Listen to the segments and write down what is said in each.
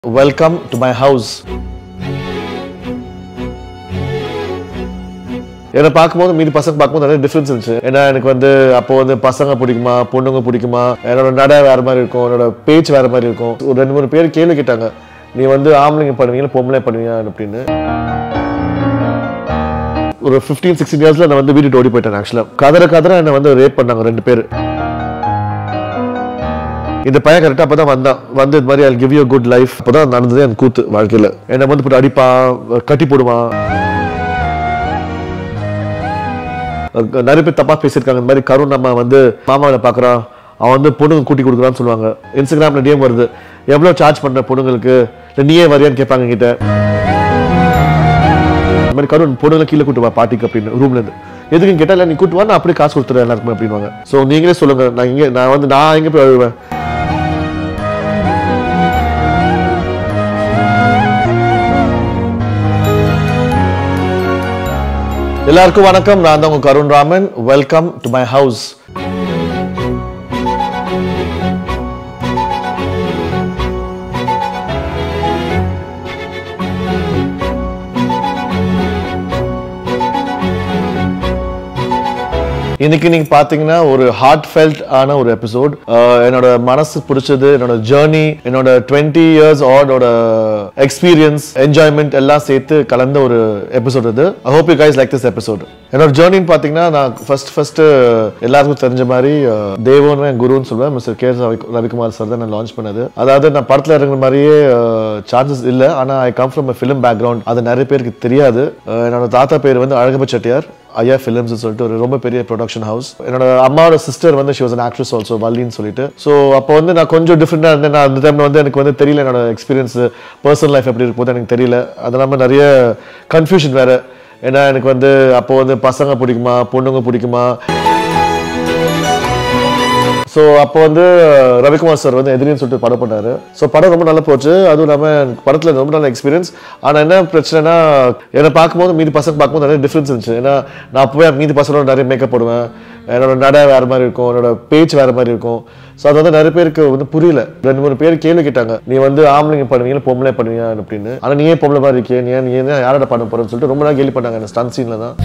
welcome to my house என்னை பார்க்கும்போது மீதி பசங்க பார்க்கும்போது நிறைய டிஃப்ரென்ஸ் இருந்துச்சு ஏன்னா எனக்கு வந்து அப்போ வந்து பசங்க பிடிக்குமா பொண்ணுங்க பிடிக்குமா என்னோட நடை வேற மாதிரி இருக்கும் என்னோட பேச்சு வேற மாதிரி இருக்கும் ஒரு ரெண்டு மூணு பேர் கேள்வி கேட்டாங்க நீ வந்து ஆம்பளைங்க பண்ணுவீங்களா பொம்பளை பண்ணுவீங்க அப்படின்னு ஒரு ஃபிஃப்டீன் சிக்ஸ்டீன் இயர்ஸ்ல நான் வந்து வீட்டு ஓடி போயிட்டேன் ஆக்சுவலாக கதற கதற என்னை வந்து ரேப் பண்ணாங்க ரெண்டு பேர் இந்த பையன் கரெக்டாக அப்போ தான் வந்தான் வந்து இது மாதிரி கிவ் யூ குட் லைஃப் அப்போ தான் நடந்ததே எனக்கு கூத்து வாழ்க்கையில் என்னை வந்து போட்டு அடிப்பான் கட்டி போடுவான் அஹ் நிறைய பேர் தப்பா பேசியிருக்காங்க இந்த மாதிரி கருண் நம்ம வந்து மாமாவை பார்க்குறான் அவன் வந்து பொண்ணுங்க கூட்டி கொடுக்குறான்னு சொல்லுவாங்க இன்ஸ்டாகிராமில் டிஎம் வருது எவ்வளோ சார்ஜ் பண்ணுற பொண்ணுங்களுக்கு இல்லை நீயே வரியான்னு கேட்பாங்க என்கிட்ட இந்த மாதிரி கருண் பொண்ணுங்களை கீழே கூட்டு வா பாட்டிக்கு அப்படின்னு ரூம்ல இருந்து எதுக்கு கேட்டா இல்லை நீ கூட்டு வா நான் அப்படியே காசு கொடுத்துறேன் எல்லாருக்குமே அப்படின்வாங்க ஸோ நீங்களே சொல்லுங்க நான் இங்கே நான் வந்து நான் எங்கே போய் அழுவேன் எல்லாருக்கும் வணக்கம் நான் தான் உங்க Karun Raman welcome to my house இன்னைக்கு நீங்க பாத்தீங்கன்னா ஒரு ஹார்ட் ஃபெல்ட் ஆன ஒரு எபிசோட் என்னோட மனசு பிடிச்சது என்னோட ஜேர்னி என்னோட டுவெண்ட்டி இயர்ஸ் ஆடோட எக்ஸ்பீரியன்ஸ் என்ஜாய்மெண்ட் எல்லாம் சேர்த்து கலந்த ஒரு எபிசோட் இது I hope you guys like this episode என்னோட ஜேர்னின்னு பாத்தீங்கன்னா நான் ஃபர்ஸ்ட் ஃபர்ஸ்ட் எல்லாருக்கும் தெரிஞ்ச மாதிரி அஹ், தேவோன்னு என் குருன்னு சொல்லுவேன் மிஸ்டர் கே ரவிக்குமார் சார் தான் நான் லான்ச் பண்ணது அதாவது நான் படத்துல இறங்குற மாதிரியே சான்சஸ் இல்லை ஆனா I come from film background அது நிறைய பேருக்கு தெரியாது அஹ், என்னோட தாத்தா பேர் வந்து அழகப்ப செட்டியார் ஐயா ஃபிலிம்ஸ் சொல்லிட்டு ஒரு ரொம்ப பெரிய ப்ரொடக்ஷன் ஹவுஸ் என்னோட அம்மாவோட சிஸ்டர் வந்து she was an actress also வள்ளின்னு சொல்லிட்டு ஸோ அப்போ வந்து நான் கொஞ்சம் டிஃப்ரெண்டாக இருந்தேன் நான் அந்த டைமில் வந்து எனக்கு வந்து தெரியல என்னோட எக்ஸ்பீரியன்ஸ் பர்சனல் லைஃப் எப்படி இருக்கும் எனக்கு தெரியல அது இல்லாமல் நிறைய கன்ஃபியூஷன் வேற ஏன்னா எனக்கு வந்து அப்போ வந்து பசங்க பிடிக்குமா பொண்ணுங்க பிடிக்குமா ஸோ அப்போ வந்து ரவிக்குமார் சார் வந்து எதிரின்னு சொல்லிட்டு படம் பண்ணாரு ஸோ படம் ரொம்ப நல்லா போச்சு அதுவும் இல்லாமல் எனக்கு படத்தில் ரொம்ப நல்ல எக்ஸ்பீரியன்ஸ் ஆனால் என்ன பிரச்சனைனா என்னை பார்க்கும்போது மீதி பசங்க பார்க்கும்போது நிறைய டிஃப்ரென்ஸ் இருந்துச்சு ஏன்னா நான் அப்போவே மீதி பசங்களோட நிறைய மேக்கப் போடுவேன் என்னோட நடை வேறு மாதிரி இருக்கும் என்னோட பேச்சு வேறு மாதிரி இருக்கும் ஸோ அது வந்து நிறைய பேருக்கு வந்து புரியல ரெண்டு மூணு பேர் கேள்வி கேட்டாங்க நீ வந்து ஆம்பளைங்க பண்ணுவீங்க பொம்பளை பண்ணுவீங்க அப்படின்னு ஆனால் நீயே பொம்பளை மாதிரி இருக்கியே நீ ஏன் நீ என்ன யாரோட பண்ண போறேன்னு சொல்லிட்டு ரொம்ப நாள் கேள்வி பண்ணாங்க அந்த ஸ்டன் சீனில் தான்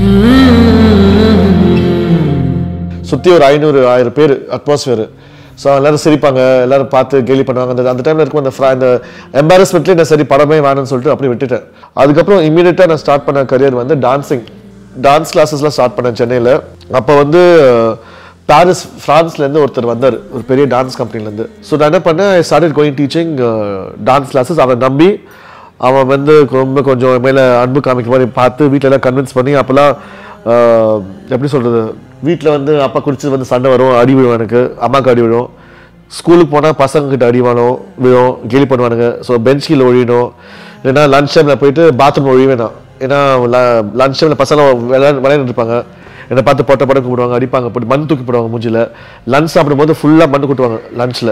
சுற்றி ஒரு ஐநூறு ஆயிரம் பேர் அட்மாஸ்பியர் ஸோ எல்லாரும் சிரிப்பாங்க எல்லாரும் பார்த்து கேலி பண்ணுவாங்க அந்த அந்த டைமில் இருக்கும் அந்த fra- அந்த எம்பாரஸ்மெண்ட்லேயே நான் சரி படமே வேணும்னு சொல்லிட்டு அப்படியே விட்டுட்டேன் அதுக்கப்புறம் இமீடியட்டாக நான் ஸ்டார்ட் பண்ண கரியர் வந்து டான்சிங் டான்ஸ் கிளாஸஸ்லாம் ஸ்டார்ட் பண்ணேன் சென்னையில் அப்போ வந்து பாரிஸ் ஃப்ரான்ஸ்லேருந்து ஒருத்தர் வந்தார் ஒரு பெரிய டான்ஸ் கம்பெனிலேருந்து ஸோ நான் என்ன பண்ணேன் I started going teaching dance classes அவனை நம்பி அவன் வந்து ரொம்ப கொஞ்சம் என் மேலே அன்பு காமிக்க மாதிரி பார்த்து வீட்டில எல்லாம் கன்வின்ஸ் பண்ணி அப்போல்லாம் ஆஹ், எப்படி சொல்கிறது வீட்டில் வந்து அப்பா குடிச்சு வந்து சண்டை வரும் அடி விழும் எனக்கு அம்மாவுக்கு அடி விழும் ஸ்கூலுக்கு போனால் பசங்க கிட்ட அடி வாழும் விழும் கேலி பண்ணுவானுங்க ஸோ பெஞ்ச் கீழே ஒழியணும் இல்லைன்னா லஞ்ச் டைமில் போயிட்டு பாத்ரூம் ஒழிவேன் நான் ஏன்னா லஞ்ச் டைமில் பசங்க விளையாட விளையாண்டுட்டு இருப்பாங்க என்னை பார்த்து பொட்டை படம் கூப்பிடுவாங்க அடிப்பாங்க போட்டு மண் தூக்கி போடுவாங்க மூஞ்சில லஞ்ச் சாப்பிடும்போது ஃபுல்லாக மண் கொட்டுவாங்க லஞ்சில்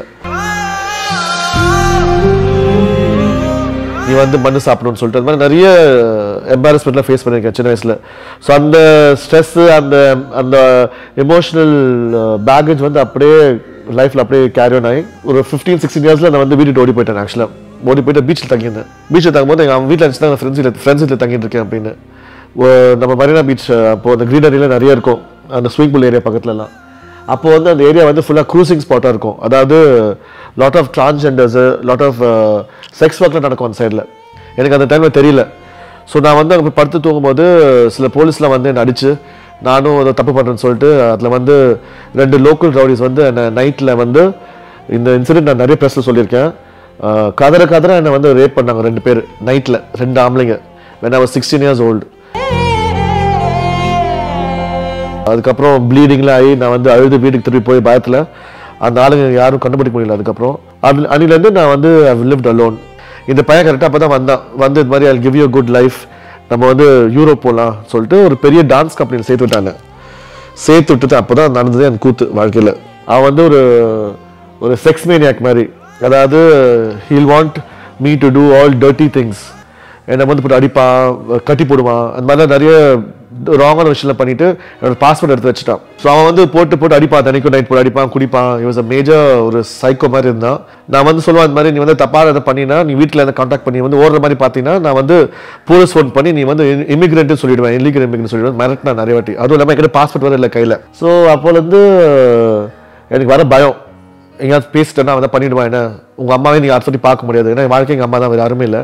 நீ வந்து மண்ணு சாப்பிடணும்னு சொல்லிட்டு அது மாதிரி நிறைய எம்பாரஸ்மெண்ட்லாம் ஃபேஸ் பண்ணியிருக்கேன் சின்ன வயசில் ஸோ அந்த ஸ்ட்ரெஸ்ஸு அந்த அந்த எமோஷனல் பேக்கேஜ் வந்து அப்படியே லைஃப்பில் அப்படியே கேரி ஆன் ஆகி ஒரு ஃபிஃப்டீன் சிக்ஸ்டீன் இயர்ஸில் நான் வந்து வீட்டு ஓடி போயிட்டேன் ஆக்சுவலாக ஓடி போயிட்டு பீச்சில் தங்கியிருந்தேன் பீச்சில் தங்கும்போது எங்கள் வீட்டில் இருந்துச்சு நான் ஃப்ரெண்ட்ஸ் வீட்டில் ஃப்ரெண்ட்ஸ் வீட்டில் தங்கிட்டு இருக்கேன் அப்படின்னு ஒ- நம்ம மரீனா பீச் அப்போ அந்த க்ரீனரியில் நிறைய இருக்கும் அந்த ஸ்விமிங் பூல் ஏரியா பக்கத்துலலாம் அப்போ வந்து அந்த ஏரியா வந்து ஃபுல்லாக க்ரூசிங் ஸ்பாட்டாக இருக்கும் அதாவது lot of transgenders lot of sex ஒர்க்லாம் நடக்கும் அந்த சைடில் எனக்கு அந்த டைமில் தெரியல ஸோ நான் வந்து அங்கே போய் படுத்து தூங்கும்போது சில போலீஸ்லாம் வந்து என்னை அடிச்சு நானும் ஏதோ தப்பு பண்ணுறேன்னு சொல்லிட்டு அதில் வந்து ரெண்டு லோக்கல் ரவுடிஸ் வந்து என்னை நைட்டில் வந்து இந்த இன்சிடென்ட் நான் நிறைய ப்ரெஸ்ஸில் சொல்லியிருக்கேன் அஹ், கதற கதற என்னை வந்து ரேப் பண்ணாங்க ரெண்டு பேர் நைட்டில் ரெண்டு ஆம்பளைங்க when I was sixteen years old அதுக்கப்புறம் ப்ளீடிங்ல ஆகி நான் வந்து அழுது வீட்டுக்கு திரும்பி போய் பயத்தில் அந்த ஆளுங்க யாரும் கண்டுபிடிக்க முடியல அதுக்கப்புறம் அது அன்னிலேருந்து நான் வந்து லிவ்ட் அலோன் இந்த பையன் கரெக்டாக அப்போ தான் வந்தான் வந்து இது மாதிரி I give you good life நம்ம வந்து யூரோப் போகலாம் சொல்லிட்டு ஒரு பெரிய டான்ஸ் கம்பெனியில் சேர்த்து விட்டாங்க சேர்த்து விட்டுட்டு அப்போ தான் நடந்ததே எனக்கு கூத்து வாழ்க்கையில் அவன் வந்து ஒரு ஒரு செக்ஸ் மேனியாக் மாதிரி அதாவது he'll want me to do all dirty things என்னை வந்து போட்டு அடிப்பான் கட்டி போடுவான் அந்த மாதிரிலாம் நிறைய ராங்கான விஷயம் பண்ணிட்டு என்னோட பாஸ்போர்ட் எடுத்து வச்சுட்டான் ஸோ அவன் வந்து போட்டு போட்டு அடிப்பான் தனிக்கும் நைட் போட்டு அடிப்பான் குடிப்பான் இவஸ் அ மேஜர் ஒரு சைக்கோ மாதிரி இருந்தான் நான் வந்து சொல்லுவேன் இந்த மாதிரி நீ வந்து தப்பாக இதை பண்ணினா நீ வீட்டில் இருந்து காண்டாக்ட் பண்ணி வந்து ஓடுற மாதிரி பார்த்தீங்கன்னா நான் வந்து போலீஸ் ஃபோன் பண்ணி நீ வந்து இமிகிரண்ட்னு சொல்லிடுவேன் இல்லீகல் இமிகிரண்ட் சொல்லிடுவேன் மிரட்டினா நிறைய வாட்டி அதுவும் இல்லாமல் என்கிட்ட பாஸ்போர்ட் வர இல்லை கையில் ஸோ அப்போலேருந்து எனக்கு வர பயம் எங்கேயாவது பேசிட்டேன்னா அவன் தான் பண்ணிடுவான் என்ன உங்கள் அம்மாவே நீங்கள் அடுத்த வாட்டி பார்க்க முடியாது ஏன்னா என் வாழ்க்கை எங்கள் அம்மா தான் வேறு யாருமே இல்லை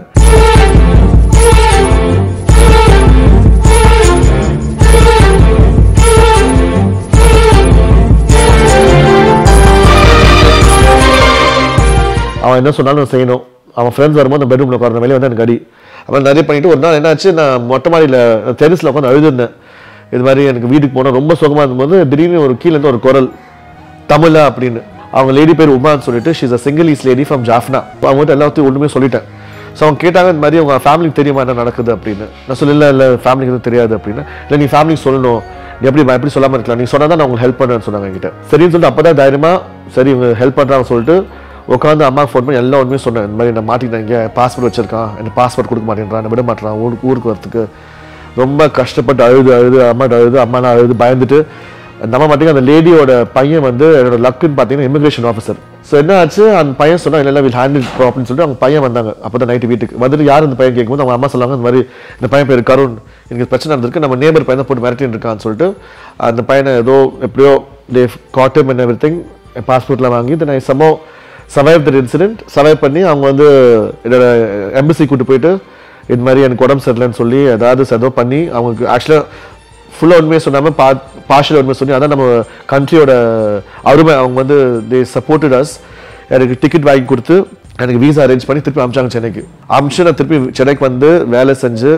அவன் என்ன சொன்னாலும் செய்யணும் அவன் ஃப்ரெண்ட்ஸ் வரும்போது அந்த பெட்ரூமில் உட்கார வெளியே வந்து எனக்கு அடி அவன் நிறைய பண்ணிட்டு ஒரு நாள் என்னாச்சு நான் மொட்டை மாடியில் டெரிஸில் உட்காந்து அழுதுருந்தேன் இது மாதிரி எனக்கு வீட்டுக்கு போனால் ரொம்ப சுகமாக இருந்தபோது திடீர்னு ஒரு கீழே இருந்து ஒரு குரல் தமிழா அப்படின்னு அவங்க லேடி பேர் உமான்னு சொல்லிட்டு she's a single is lady from Jaffna அவங்ககிட்ட எல்லாத்தையும் ஒன்றுமே சொல்லிட்டேன் ஸோ அவங்க கேட்டாங்க இந்த மாதிரி உங்கள் ஃபேமிலிக்கு தெரியுமா என்ன நடக்குது அப்படின்னு நான் சொல்ல இல்லை இல்லை ஃபேமிலிக்கு எதுவும் தெரியாது அப்படின்னு இல்லை நீ ஃபேமிலிக்கு சொல்லணும் நீ எப்படி நான் எப்படி சொல்லாமல் இருக்கலாம் நீ சொன்னால் தான் நான் உங்களுக்கு ஹெல்ப் பண்ணுறேன்னு சொன்னாங்க என்கிட்ட சரின்னு சொல்லிட்டு அப்போ தான் தைரியமாக சரி இவங்க ஹெல்ப் பண்ணுறாங்க சொல்லிட்டு உட்காந்து அம்மா ஃபோன் பண்ணி எல்லா உண்மையும் சொன்னேன் இந்த மாதிரி நான் மாட்டிட்டேன் இங்கே பாஸ்போர்ட் வச்சிருக்கான் எனக்கு பாஸ்போர்ட் கொடுக்க மாட்டேன்றான் என்னை விட மாட்டேறான் ஊருக்கு ஊருக்கு வரத்துக்கு ரொம்ப கஷ்டப்பட்டு அழுது அழுது அம்மாட்ட அழுது அம்மாலாம் அழுது பயந்துட்டு நம்ம மாட்டேங்க அந்த லேடியோட பையன் வந்து என்னோட லக்குன்னு பார்த்தீங்கன்னா இமிகிரேஷன் ஆஃபீஸர் ஸோ என்ன ஆச்சு அந்த பையன் சொன்னா இல்லை வில் ஹேண்டில் ப்ராப்ளம்னு சொல்லிட்டு அவங்க பையன் வந்தாங்க அப்போ தான் நைட்டு வீட்டுக்கு வந்துட்டு யார் இந்த பையன் கேட்கும்போது அவங்க அம்மா சொன்னாங்க இந்த மாதிரி இந்த பையன் பேர் கருண் எனக்கு பிரச்சனை இருந்திருக்கு நம்ம நேபர் பையன் தான் போட்டு மிரட்டின்னு இருக்கான்னு சொல்லிட்டு அந்த பையனை ஏதோ எப்படியோ they got him and everything பாஸ்போர்ட்லாம் வாங்கி then I somehow survive that incident survive பண்ணி அவங்க வந்து என்னோட எம்பசி கூட்டு போயிட்டு இது மாதிரி எனக்கு உடம்பு சரியில்லைன்னு சொல்லி ஏதாவது ஏதோ பண்ணி அவங்களுக்கு ஆக்சுவலாக ஃபுல்லாக உண்மையை சொல்லாமல் பா பார்ஷல் உண்மையை சொல்லி அதான் நம்ம கண்ட்ரியோட அருமை அவங்க வந்து தே சப்போர்ட்டட் அஸ் எனக்கு டிக்கெட் வாங்கி கொடுத்து எனக்கு வீசா அரேஞ்ச் பண்ணி திருப்பி அமிச்சாங்க சென்னைக்கு அமிச்சு நான் திருப்பி சென்னைக்கு வந்து வேலை செஞ்சு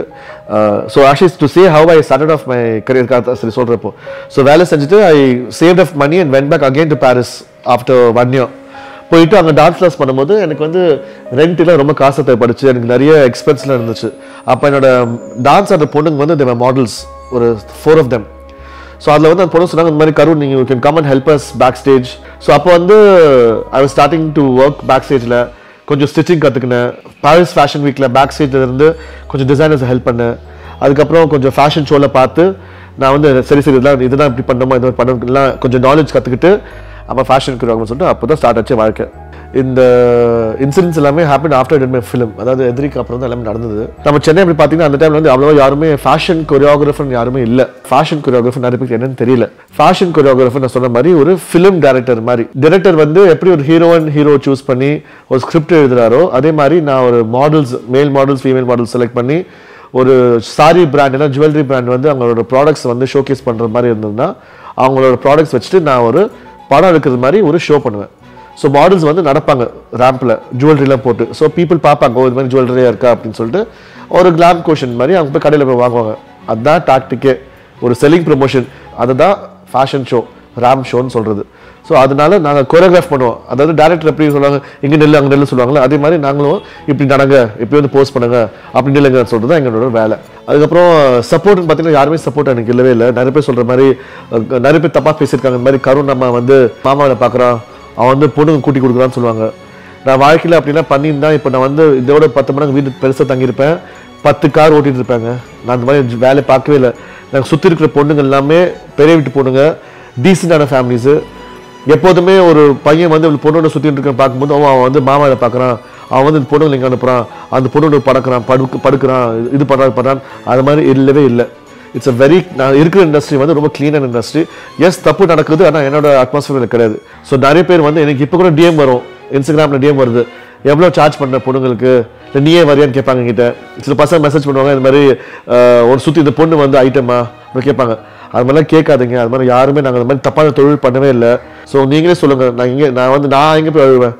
so actually to say how I started off my career சரி சொல்கிறப்போ ஸோ வேலை செஞ்சுட்டு I save off money and went back again to Paris after one year போயிட்டு அங்கே டான்ஸ் கிளாஸ் பண்ணும்போது எனக்கு வந்து ரெண்ட்டுலாம் ரொம்ப காசு தேவைப்படுச்சு எனக்கு நிறைய எக்ஸ்பென்ஸ்லாம் இருந்துச்சு அப்போ என்னோட டான்ஸ் ஆடுற பொண்ணுங்க வந்து தேவ மாடல்ஸ் ஒரு ஃபோர் ஆஃப் தெம் ஸோ அதில் வந்து அந்த பொண்ணு சொன்னாங்க இந்த மாதிரி கருண் நீங்கள் can come and help us back stage so அப்போ வந்து I was starting to work back ஸ்டேஜில் கொஞ்சம் ஸ்டிச்சிங் கற்றுக்கினேன் பாரிஸ் ஃபேஷன் வீக்கில் பேக் ஸ்டேஜில் இருந்து கொஞ்சம் டிசைனர்ஸ் ஹெல்ப் பண்ணேன் அதுக்கப்புறம் கொஞ்சம் ஃபேஷன் ஷோவில் பார்த்து நான் வந்து சரி சரி இதெல்லாம் இதெல்லாம் இப்படி பண்ணணுமா இது பண்ணலாம் கொஞ்சம் நாலேஜ் கற்றுக்கிட்டு அப்போ ஃபேஷன் வருவாங்கன்னு சொல்லிட்டு அப்போ தான் ஸ்டார்ட் ஆச்சு வாழ்க்கை இந்த இன்சிடென்ட்ஸ் எல்லாமே happen after that my film அதாவது எதிரிக்கு அப்புறம் தான் எல்லாமே நடந்தது நம்ம சென்னை அப்படி பார்த்தீங்கன்னா அந்த டைம்ல வந்து அவ்வளோ யாருமே ஃபேஷன் கொரியோகிராஃபர் யாருமே இல்லை ஃபேஷன் கொரியோகிராஃபர் நிறைய பேருக்கு என்னன்னு தெரியல ஃபேஷன் கொரியோகிராஃபர் நான் சொன்ன மாதிரி ஒரு ஃபிலிம் டைரக்டர் மாதிரி டைரக்டர் வந்து எப்படி ஒரு ஹீரோயின் ஹீரோ சூஸ் பண்ணி ஒரு ஸ்கிரிப்ட் எழுதுறாரோ அதே மாதிரி நான் ஒரு மாடல்ஸ் மேல் மாடல்ஸ் ஃபீமேல் மாடல்ஸ் செலக்ட் பண்ணி ஒரு சாரி பிராண்ட் ஏன்னா ஜுவல்லரி பிராண்ட் வந்து அவங்களோட ப்ராடக்ட்ஸ் வந்து ஷோகேஸ் பண்ணுற மாதிரி இருந்ததுன்னா அவங்களோட ப்ராடக்ட்ஸ் வச்சுட்டு நான் ஒரு படம் எடுக்கிறது மாதிரி ஒரு ஷோ பண்ணுவேன் ஸோ மாடல்ஸ் வந்து நடப்பாங்க ரேம்பில் ஜுவல்லரிலாம் போட்டு ஸோ பீப்புள் பார்ப்பாங்க ஓ இது மாதிரி ஜுவல்லரியாக இருக்கா அப்படின்னு சொல்லிட்டு ஒரு கிளாம் கோஷன் மாதிரி அவங்க போய் கடையில் போய் வாங்குவாங்க அதுதான் டாக்டிக்கே ஒரு செல்லிங் ப்ரொமோஷன் அதுதான் ஃபேஷன் ஷோ ரேம் ஷோன்னு சொல்கிறது ஸோ அதனால நாங்கள் கொரியோகிராஃப் பண்ணுவோம் அதாவது டேரக்டர் எப்படி சொல்லுவாங்க இங்கே நெல் அங்கே நெல் சொல்லுவாங்களே அதே மாதிரி நாங்களும் இப்படி நடங்க இப்படி வந்து போஸ்ட் பண்ணுங்க அப்படி நில்லுங்க சொல்கிறது தான் எங்களோட வேலை அதுக்கப்புறம் சப்போர்ட்னு பார்த்தீங்கன்னா யாருமே சப்போர்ட் எனக்கு இல்லவே இல்லை நிறைய பேர் சொல்கிற மாதிரி அஹ், நிறைய பேர் தப்பாக பேசியிருக்காங்க இந்த மாதிரி கருண் நம்ம வந்து மாமாவில் பார்க்குறான் அவன் வந்து பொண்ணுங்க கூட்டி கொடுக்குறான்னு சொல்லுவாங்க நான் வாழ்க்கையில் அப்படிலாம் பண்ணியிருந்தா இப்போ நான் வந்து இதோட பத்து மணிக்கு வீடு பெருசாக தங்கியிருப்பேன் பத்து கார் ஓட்டிட்டு இருப்பாங்க நான் அந்த மாதிரி வேலை பார்க்கவே இல்லை நாங்கள் சுற்றி இருக்கிற பொண்ணுங்க எல்லாமே பெரிய வீட்டு பொண்ணுங்க டீசெண்டான ஃபேமிலிஸு எப்போதுமே ஒரு பையன் வந்து ஒரு பொண்ணோட சுற்றிட்டு இருக்க பார்க்கும்போது அவன் அவன் வந்து மாமாவை பார்க்குறான் அவன் வந்து இந்த பொண்ணுங்களை இங்கே அனுப்புகிறான் அந்த பொண்ணோட படக்கிறான் படுக்கு படுக்கிறான் இது பண்ணுறான் பண்ணுறான் அது மாதிரி இல்லவே இல்லை இட்ஸ் அ வெரி நான் இருக்கிற இண்டஸ்ட்ரி வந்து ரொம்ப க்ளீனான இண்டஸ்ட்ரி எஸ் தப்பு நடக்குது ஆனால் என்னோட அட்மாஸ்பியர் கிடையாது ஸோ நிறைய பேர் வந்து எனக்கு இப்போ கூட டிஎம் வரும் இன்ஸ்டாகிராமில் டிஎம் வருது எவ்வளோ சார்ஜ் பண்ணுற பொண்ணுங்களுக்கு இல்லை நீயே வரியான்னு கேட்பாங்க என்கிட்ட சில பசங்க மெசேஜ் பண்ணுவாங்க இந்த மாதிரி அஹ், ஒரு சுற்றி இந்த பொண்ணு வந்து ஐட்டமா அப்படி கேட்பாங்க அது மாதிரிலாம் கேட்காதீங்க அது மாதிரி யாருமே நாங்கள் அந்த மாதிரி தப்பான தொழில் பண்ணவே இல்லை ஸோ நீங்களே சொல்லுங்கள் நான் இங்கே நான் வந்து நான் எங்கே போய் அழுவேன்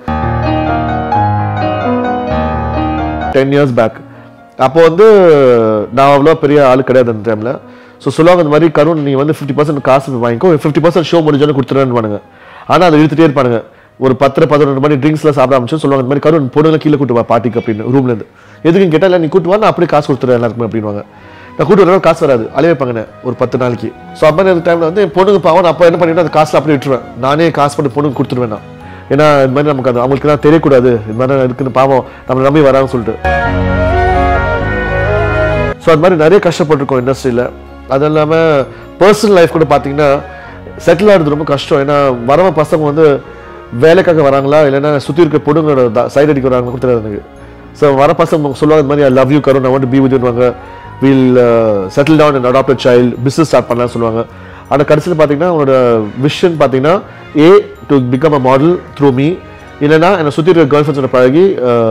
டென் இயர்ஸ் பேக் அப்போ வந்து நான் அவ்வளோ பெரிய ஆள் கிடையாது அந்த டைமில் ஸோ சொல்லுவாங்க இந்த மாதிரி கருண் நீ வந்து ஃபிஃப்டி பர்சன்ட் காசு வாங்கிக்கோ ஃபிஃப்டி பர்சன்ட் ஷோ முடிஞ்சோன்னு கொடுத்துருன்னு பண்ணுங்க ஆனால் அதை இழுத்துட்டே இருப்பானுங்க ஒரு பத்தரை பதினொன்று மணி ட்ரிங்க்ஸ்லாம் சாப்பிட ஆரம்பிச்சு சொல்லுவாங்க இந்த மாதிரி கருண் பொண்ணுங்களை கீழே கூட்டு வா பாட்டிக்கு அப்படின்னு ரூம்லேருந்து எதுக்குன்னு கேட்டால் இல்லை நீ கூட்டு வா நான் அப்படியே காசு கொடுத்துறேன் எல்லாருக்குமே அப்படின்வாங்க நான் கூட்டு வரணும் காசு வராது அலைய வைப்பாங்க ஒரு பத்து நாளைக்கு ஸோ அப்போ அந்த டைமில் வந்து என் பொண்ணுங்க பாவம் நான் அப்போ என்ன பண்ணிட்டு அந்த காசில் அப்படியே விட்டுருவேன் நானே காசு பண்ணி பொண்ணுக்கு கொடுத்துருவேன் நான் ஏன்னா இது மாதிரி நமக்கு அது அவங்களுக்கு தான் தெரியக்கூடாது இது மாதிரி இருக்குன்னு பாவம் நம்மளை நம்பி வராங்கன்னு சொல்லிட்டு ஸோ அது மாதிரி நிறைய கஷ்டப்பட்டிருக்கோம் இண்டஸ்ட்ரியில் அது இல்லாமல் பர்சனல் லைஃப் கூட பார்த்தீங்கன்னா செட்டில் ஆகிறது ரொம்ப கஷ்டம் ஏன்னா வரவ பசங்க வந்து வேலைக்காக வராங்களா இல்லைன்னா சுற்றி இருக்க பொண்ணுங்களோட சைடு அடிக்க வராங்க கூட தெரியாது எனக்கு ஸோ வர பசங்க சொல்லுவாங்க இந்த மாதிரி I love you Karun I want be with வாங்க will settle down and adopt child business start பண்ணலாம்னு சொல்லுவாங்க ஆனால் கடைசியில் பார்த்தீங்கன்னா அவனோட விஷன் பார்த்தீங்கன்னா a to become a model through me இல்லைன்னா என்னை சுற்றி இருக்க கேர்ள் ஃப்ரெண்ட்ஸோட பழகி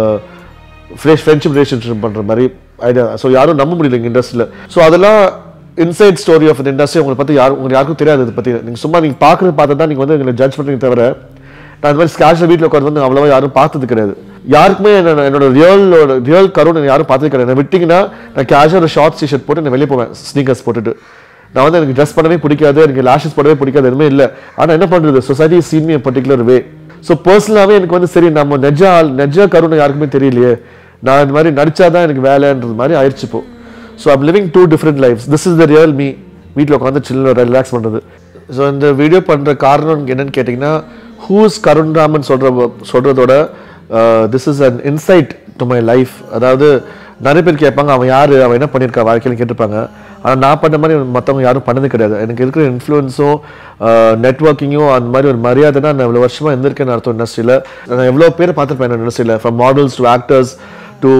ஃப்ரெஷ் ஃப்ரெண்ட்ஷிப் ரிலேஷன்ஷிப் பண்ணுற மாதிரி ஐடியா ஸோ யாரும் நம்ப முடியல எங்கள் இண்டஸ்ட்ரியில் ஸோ அதெல்லாம் இன்சைட் ஸ்டோரி ஆஃப் இண்டஸ்ட்ரி உங்களை பற்றி யாரும் உங்களுக்கு யாருக்கும் தெரியாது இதை பற்றி நீங்கள் சும்மா நீங்கள் பார்க்குறது பார்த்து தான் நீங்கள் வந்து எங்களை ஜட்ஜ் பண்ணுறீங்க தவிர நான் இந்த மாதிரி கேஷுவல் வீட்டில் உட்காந்து வந்து அவ்வளோவா யாரும் பார்த்தது கிடையாது யாருக்குமே என்ன என்னோட ரியலோட ரியல் கருணை யாரும் பார்த்தது கிடையாது நான் விட்டிங்கன்னா நான் கேஷுவல் ஒரு ஷார்ட் டிஷர்ட் போட்டு நான் வெளியே போவேன் ஸ்னீக்கர்ஸ் போட்டுட்டு நான் வந்து எனக்கு ட்ரெஸ் பண்ணவே பிடிக்காது எனக்கு லாஷஸ் போடவே பிடிக்காது எதுவுமே இல்லை ஆனால் என்ன பண்ணுறது society seen me particular way so பர்சனலாகவே எனக்கு வந்து சரி நம்ம நெஜ ஆள் நெஜ கருணை யாருக்குமே தெரியலையே நான் இந்த மாதிரி நடிச்சாதான் எனக்கு வேலைன்றது மாதிரி ஆயிடுச்சு இப்போ so I'm living two different lives this is the real me வீட்டில் உட்காந்து சில்ல ரிலாக்ஸ் பண்ணுறது ஸோ இந்த வீடியோ பண்ணுற காரணம் என்னன்னு கேட்டிங்கன்னா ஹூஸ் கருண் ராமன் சொல்கிற சொல்கிறதோட this is an insight to my life அதாவது நிறைய பேர் கேட்பாங்க அவன் யார் அவன் என்ன பண்ணியிருக்கா வாழ்க்கையில் கேட்டிருப்பாங்க ஆனால் நான் பண்ண மாதிரி மற்றவங்க யாரும் பண்ணது கிடையாது எனக்கு இருக்கிற இன்ஃப்ளூயன்ஸும் நெட்ஒர்க்கிங்கும் அந்த மாதிரி ஒரு மரியாதைனா நான் இவ்வளோ வருஷமாக இருந்திருக்கேன் அர்த்தம் இண்டஸ்ட்ரியில் நான் எவ்வளோ பேர் பார்த்துருப்பேன் இண்டஸ்ட்ரியில் from models to actors to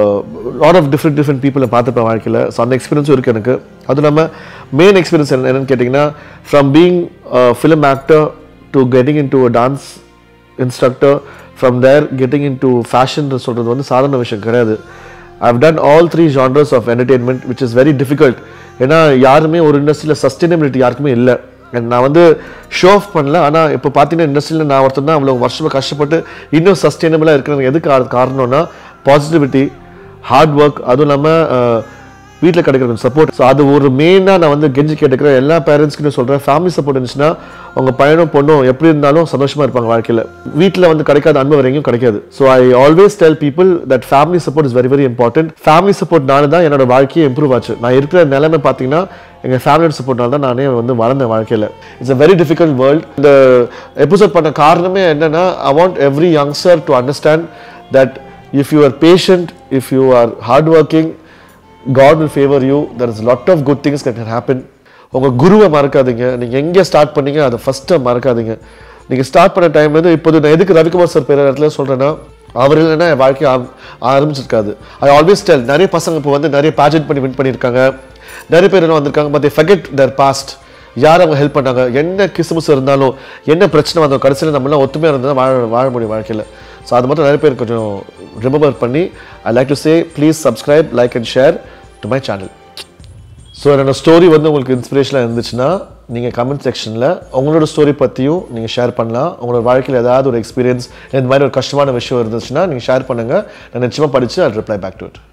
lot of different different பீப்புளை பார்த்துப்பேன் வாழ்க்கையில் ஸோ அந்த எக்ஸ்பீரியன்ஸும் இருக்குது எனக்கு அதுவும் இல்லாமல் மெயின் எக்ஸ்பீரியன்ஸ் என்ன என்னன்னு கேட்டிங்கன்னா from being film actor to getting into dance instructor from there getting into fashion சொல்கிறது வந்து சாதாரண விஷயம் கிடையாது I've done all three genres of entertainment which is very difficult ஏன்னா யாருமே ஒரு இண்டஸ்ட்ரியில் சஸ்டைனபிலிட்டி யாருக்குமே இல்லை And நான் வந்து ஷோ ஆஃப் பண்ணல ஆனால் இப்போ பார்த்தீங்கன்னா இண்டஸ்ட்ரியில் நான் ஒருத்தர் தான் அவ்வளோ வருஷமாக கஷ்டப்பட்டு இன்னும் சஸ்டைனபிளாக இருக்கிறது எதுக்கு கா- காரணம்னா பாசிட்டிவிட்டி ஹார்ட் ஒர்க் அதுவும் இல்லாமல் வீட்டில் கிடைக்கிற சப்போர்ட் ஸோ அது ஒரு மெயினாக நான் வந்து கெஞ்சி கேட்டுக்கிறேன் எல்லா பேரண்ட்ஸ்க்கு சொல்கிறேன் ஃபேமிலி சப்போர்ட் இருந்துச்சுன்னா உங்கள் பையனும் பொண்ணும் எப்படி இருந்தாலும் சந்தோஷமாக இருப்பாங்க வாழ்க்கையில் வீட்டில் வந்து கிடைக்காத அன்பு வரைக்கும் கிடைக்காது so I always tell people that family support is very very important family சப்போர்ட்னால தான் என்னோட வாழ்க்கையே இம்ப்ரூவ் ஆச்சு நான் இருக்கிற நிலைமை பார்த்தீங்கன்னா எங்கள் ஃபேமிலியோட சப்போர்ட்னால தான் நானே வந்து வளர்ந்தேன் வாழ்க்கையில் it's a very difficult world இந்த எபிசோட் பண்ண காரணமே என்னன்னா I want every youngster to understand that if you are patient if you are hard working God will favor you there is lot of good things that can happen உங்கள் குருவை மறக்காதீங்க நீங்கள் எங்கே start பண்ணீங்க அதை ஃபஸ்ட்டு மறக்காதீங்க நீங்கள் start பண்ண டைம்லேருந்து இப்போது நான் எதுக்கு ரவிக்குமார் சார் பேர் இடத்துல சொல்கிறேன்னா அவர் இல்லைன்னா என் வாழ்க்கை ஆரம்- ஆரம்பிச்சிருக்காது ஐ ஆல்வேஸ் டெல் நிறைய பசங்க இப்போ வந்து நிறைய பேஜெட் பண்ணி வின் பண்ணியிருக்காங்க நிறைய பேர் என்ன வந்திருக்காங்க பட் ஃபெகெட் their பாஸ்ட் யார் அவங்க ஹெல்ப் பண்ணாங்க என்ன கிசுமுசு இருந்தாலும் என்ன பிரச்சனை வந்தாலும் கடைசியில் நம்மளாம் ஒத்துமையாக இருந்தால் வாழ வாழ முடியும் வாழ்க்கையில் ஸோ அது மட்டும் நிறைய பேர் கொஞ்சம் ரிமெம்பர் பண்ணி I like to say please subscribe like and share to my channel so என்னோட ஸ்டோரி வந்து உங்களுக்கு இன்ஸ்பிரேஷனாக இருந்துச்சுன்னா நீங்கள் கமெண்ட் செக்ஷனில் உங்களோட ஸ்டோரி பற்றியும் நீங்கள் ஷேர் பண்ணலாம் உங்களோட வாழ்க்கையில் ஏதாவது ஒரு எக்ஸ்பீரியன்ஸ் இந்த மாதிரி ஒரு கஷ்டமான விஷயம் இருந்துச்சுன்னா நீங்கள் ஷேர் பண்ணுங்கள் நான் நிச்சயமாக படித்து அது ரிப்ளை பேக் டு இட்